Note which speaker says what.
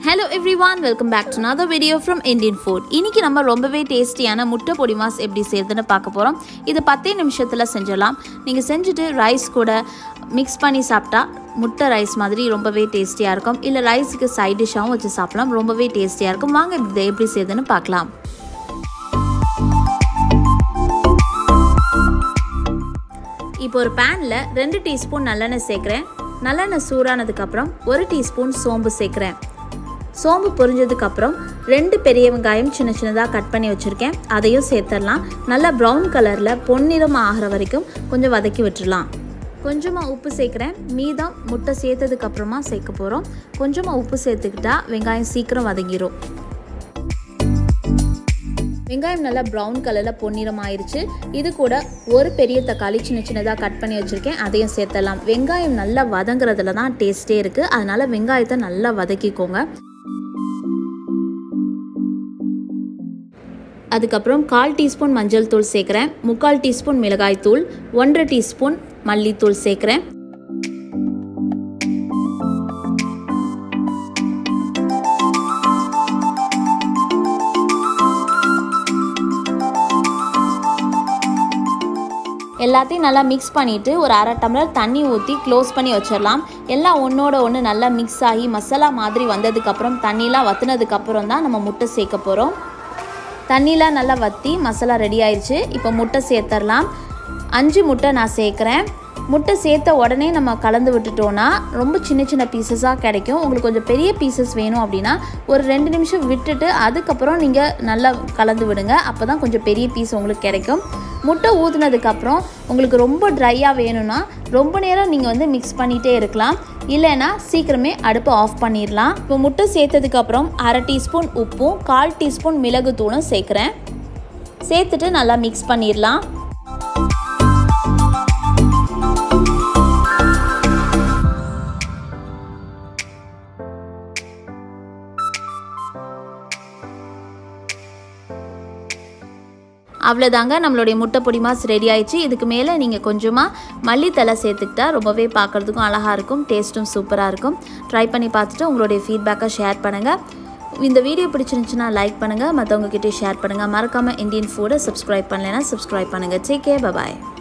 Speaker 1: hello everyone welcome back to another video from Indian food இன்னைக்கு நம்ம ரொம்பவே டேஸ்டியான முட்டை பொடி மாஸ் எப்படி செய்யறதுன்னு பார்க்க போகிறோம் இது பத்தே நிமிஷத்தில் செஞ்சிடலாம் நீங்கள் செஞ்சுட்டு ரைஸ் கூட மிக்ஸ் பண்ணி சாப்பிட்டா முட்டை ரைஸ் மாதிரி ரொம்பவே டேஸ்டியாக இருக்கும் இல்லை ரைஸுக்கு சைட் டிஷ்ஷாகவும் வச்சு சாப்பிடலாம் ரொம்பவே டேஸ்டியாக இருக்கும் வாங்க இதை எப்படி செய்யுதுன்னு பார்க்கலாம் இப்போ ஒரு பேனில் ரெண்டு டீஸ்பூன் நல்லெண்ணெய் சேர்க்குறேன் நல்லெண்ணெய் சூடானதுக்கப்புறம் ஒரு டீஸ்பூன் சோம்பு சேர்க்குறேன் சோம்பு பொரிஞ்சதுக்கப்புறம் ரெண்டு பெரிய வெங்காயம் சின்ன சின்னதாக கட் பண்ணி வச்சுருக்கேன் அதையும் சேர்த்துடலாம் நல்லா ப்ரௌன் கலரில் பொன்னிறம் ஆகிற வரைக்கும் கொஞ்சம் வதக்கி விட்டுடலாம் கொஞ்சமாக உப்பு சேர்க்குறேன் மீதம் முட்டை சேர்த்ததுக்கப்புறமா சேர்க்க போகிறோம் கொஞ்சமாக உப்பு சேர்த்துக்கிட்டா வெங்காயம் சீக்கிரம் வதங்கிடும் வெங்காயம் நல்லா ப்ரௌன் கலரில் பொன்னிறம் ஆயிடுச்சு இது கூட ஒரு பெரிய தக்காளி சின்ன சின்னதாக கட் பண்ணி வச்சுருக்கேன் அதையும் சேர்த்தலாம் வெங்காயம் நல்லா வதங்குறதுல தான் டேஸ்ட்டே இருக்குது அதனால் வெங்காயத்தை நல்லா வதக்கிக்கோங்க அதுக்கப்புறம் கால் டீஸ்பூன் மஞ்சள் தூள் சேர்க்குறேன் முக்கால் டீஸ்பூன் மிளகாய் தூள் ஒன்றரை டீஸ்பூன் மல்லித்தூள் சேர்க்குறேன் எல்லாத்தையும் நல்லா மிக்ஸ் பண்ணிவிட்டு ஒரு அரை டம்ளர் தண்ணி ஊற்றி க்ளோஸ் பண்ணி வச்சிடலாம் எல்லாம் ஒன்றோட ஒன்று நல்லா மிக்ஸ் ஆகி மசாலா மாதிரி வந்ததுக்கப்புறம் தண்ணிலாம் வற்றுனதுக்கப்புறம் தான் நம்ம முட்டை சேர்க்க போகிறோம் தண்ணிலாம் நல்லா வற்றி மசாலா ரெடி ஆயிடுச்சு இப்போ முட்டை சேர்த்துடலாம் அஞ்சு முட்டை நான் சேர்க்குறேன் முட்டை சேர்த்த உடனே நம்ம கலந்து விட்டுட்டோன்னா ரொம்ப சின்ன சின்ன பீசஸாக கிடைக்கும் உங்களுக்கு கொஞ்சம் பெரிய பீசஸ் வேணும் அப்படின்னா ஒரு ரெண்டு நிமிஷம் விட்டுட்டு அதுக்கப்புறம் நீங்கள் நல்லா கலந்து விடுங்க அப்போ தான் கொஞ்சம் பெரிய பீஸ் உங்களுக்கு கிடைக்கும் முட்டை ஊற்றுனதுக்கப்புறம் உங்களுக்கு ரொம்ப ட்ரையாக வேணும்னா ரொம்ப நேரம் நீங்கள் வந்து மிக்ஸ் பண்ணிகிட்டே இருக்கலாம் இல்லைன்னா சீக்கிரமே அடுப்பை ஆஃப் பண்ணிடலாம் இப்போ முட்டை சேர்த்ததுக்கப்புறம் அரை டீஸ்பூன் உப்பும் கால் டீஸ்பூன் மிளகு தூளும் சேர்க்குறேன் சேர்த்துட்டு நல்லா மிக்ஸ் பண்ணிடலாம் அவ்வளோதாங்க நம்மளுடைய முட்டை பொடி மாஸ் ரெடி ஆயிடுச்சு இதுக்கு மேலே நீங்கள் கொஞ்சமாக மல்லித்தலை சேர்த்துக்கிட்டா ரொம்பவே பார்க்குறதுக்கும் அழகாக இருக்கும் டேஸ்ட்டும் சூப்பராக இருக்கும் ட்ரை பண்ணி பார்த்துட்டு உங்களுடைய ஃபீட்பேக்கை ஷேர் பண்ணுங்கள் இந்த வீடியோ பிடிச்சிருந்துச்சுன்னா லைக் பண்ணுங்கள் மற்றவங்ககிட்டே ஷேர் பண்ணுங்கள் மறக்காமல் இந்தியன் ஃபுட்டை சப்ஸ்கிரைப் பண்ணலைன்னா சப்ஸ்கிரைப் பண்ணுங்கள் டேக் கே பபாய்